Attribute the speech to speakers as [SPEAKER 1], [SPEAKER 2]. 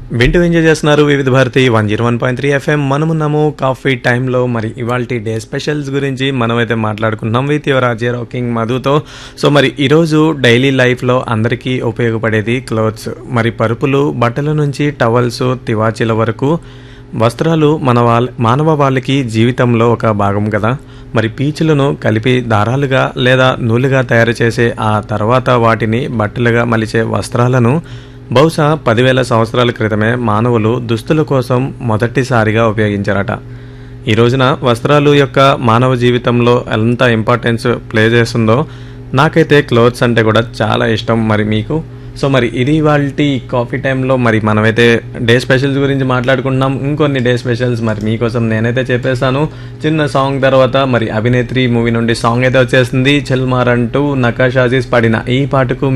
[SPEAKER 1] వింటూ ఎంజాయ్ చేస్తున్నారు Vividh Bharati one zero one point three FM మనమున్నాము కాఫీ టైంలో మరి ఇవాళ డే స్పెషల్స్ గురించి మనమైతే మాట్లాడుకుంటున్నాం విత్ యువర్ ఆర్జే రాకింగ్ మధుతో సో మరి ఈరోజు డైలీ లైఫ్లో అందరికీ ఉపయోగపడేది క్లోత్స్ మరి పరుపులు బట్టల నుంచి టవల్స్ తివాచీల వరకు వస్త్రాలు మన వాళ్ళ మానవ వాళ్ళకి జీవితంలో ఒక భాగం కదా మరి పీచులను కలిపి దారాలుగా లేదా నూలుగా తయారు చేసే ఆ తర్వాత వాటిని బట్టలుగా మలిచే వస్త్రాలను బహుశా పదివేల సంవత్సరాల క్రితమే మానవులు దుస్తుల కోసం మొదటిసారిగా ఉపయోగించారట ఈ రోజున వస్త్రాలు యొక్క మానవ జీవితంలో ఎంత ఇంపార్టెన్స్ ప్లే చేస్తుందో నాకైతే క్లోత్స్ అంటే కూడా చాలా ఇష్టం మరి మీకు సో మరి ఇది వాళ్ళ కాఫీ టైంలో మరి మనమైతే డే స్పెషల్స్ గురించి మాట్లాడుకుంటున్నాం ఇంకొన్ని డే స్పెషల్స్ మరి మీకోసం నేనైతే చెప్పేశాను చిన్న సాంగ్ తర్వాత మరి అభినేత్రి మూవీ నుండి సాంగ్ అయితే వచ్చేస్తుంది చెల్మార్ అంటూ నకాష్ అజీజ్ పాడిన ఈ పాటకు